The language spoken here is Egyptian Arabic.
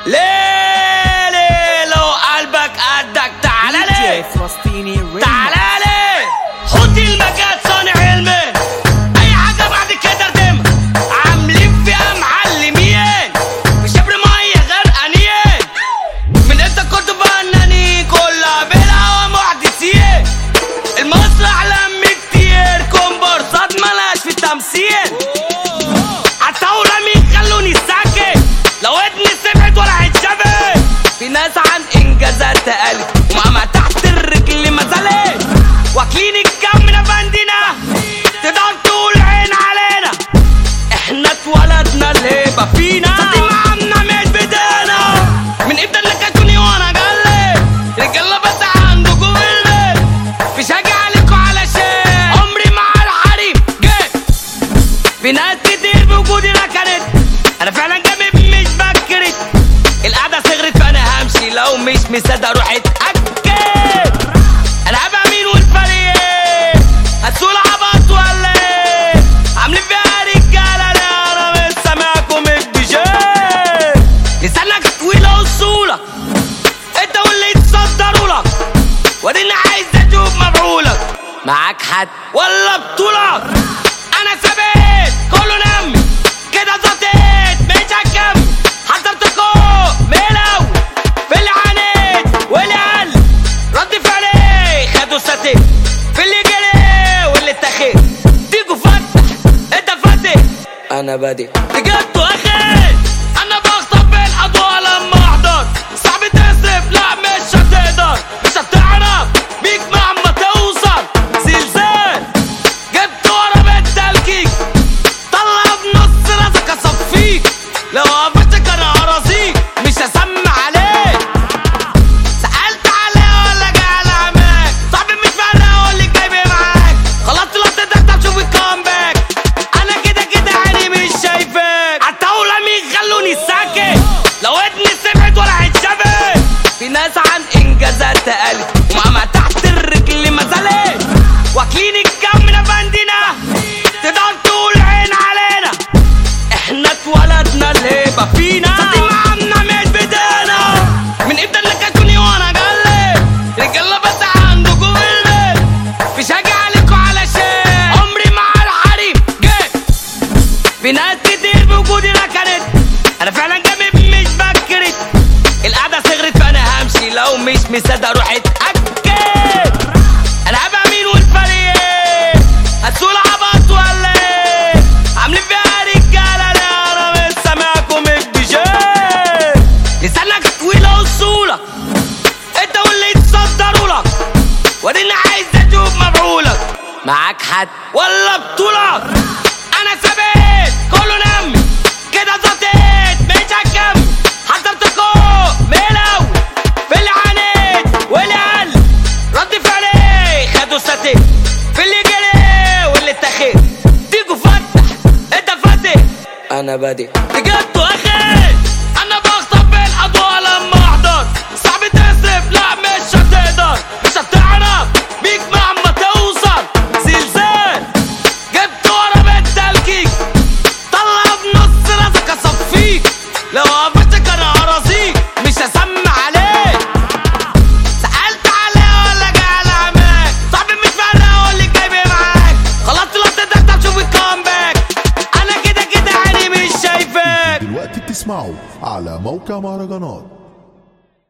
ليه ليه لو قلبك قدك تعال ليه فلسطيني ريمكس. تعال ليه خد المجال صانع المال اي حاجه بعد كده ردمها عاملين فيها معلمين بشبر ميه غرقانين من انت كنت فنانين كلها بالهوا محدثين المسرح لم كتير كومبارسات ملاش في التمثيل عالثورة مين خلوني ساكت لو ودني سمعت ولا هتشافت في ناس عن انجازات تقالت ومهما تحت الرجل ما زالت واكلين الكم من بندنا تقدر تقول عين علينا احنا اتولدنا الهيبة فينا صدي معامنا مش بدانا من امتى اللي كاتوني وانا قلب رجالة بس عندكم البيت مش هاجي عليكم علشان عمري مع الحريم جيت في ناس كتير بوجودي ركنت انا فعلا جامد مش بكرت القعده صغرت فانا همشي لو مش مصدق روح اتاكد انا هبقى مين والفريق إيه؟ هتسول عبط ولا ايه عاملين فيها رجاله لا انا مش سامعكم الديجي لسانك طويله وصولك انت واللي يتصدروا لك واديني عايز اشوف مفعولك معاك حد ولا بطولك انا ثابت كله نمي كده زطيت مش هكمل حضرتكم ملو في اللي عانيت واللي قل رد فعلي خدوا ساتي في اللي جري واللي اتخذ تيجوا فتح انت فاتح انا بادئ بجد اخي انا بخطب بالاضواء لما احضر صعب تصرف لا مش هتقدر مش هتعرف بيك مهما توصل زلزال جبت ورا بالتلكيك طلع بنص راسك اصفيك لو قفشتك انا هرازيك مش هسمع عليك سألت عليه ولا جه على عماك صاحبي مش فارقة هو اللي جايب معاك خلصت لو تقدر تشوف الكومباك انا كده كده عيني مش شايفك عالطاولة مين خلوني ساكت لو ودني سمعت ولا هتشافت في ناس عن انجازات تقالت ومهما تحت الرجل ما زالت واكلين الكم من بندنا تقدر تقول عين علينا احنا اتولدنا الهيبة فينا صدي معامنا مش بدانا من امتى اللي كاتوني وانا قلب رجالة بس عندكم البيت مش هاجي عليكم علشان عمري مع الحريم جيت في ناس كتير بوجودي ركنت انا فعلا جامد مش بكرت القعدة صغرت فانا همشي لو مش مصدق روح اتأكد انا هبقى مين والفريق إيه؟ هتسول عبط ولا ايه عاملين فيها رجاله لا انا مش سامعكم الديجي لسانك طويله وصولك انت واللي يتصدروا لك واديني عايز اشوف مفعولك معاك حد ولا بطولك انا ثابت كله نمي كده زطيت مش هكمل حضرتكم ملو في اللي عانيت واللي قل رد فعلي خدوا ساتي في اللي جري واللي اتخذ تيجوا فتح انت فاتح انا بادئ بجد اخي انا بخطب بالاضواء لما احضر صعب تصرف لا مش هتقدر مش هتعرف بيك مهما توصل زلزال جبت ورا بالتلكيك طلع بنص راسك اصفيك لو قفشتك انا هرازيك مش هسمع عليك سألت عليه ولا جه على عماك صاحبي مش فارقة هو اللي جايب معاك خلصت لو تقدر تشوف الكومباك انا كده كده عيني مش شايفك دلوقتي بتسمعوا على موقع مهرجانات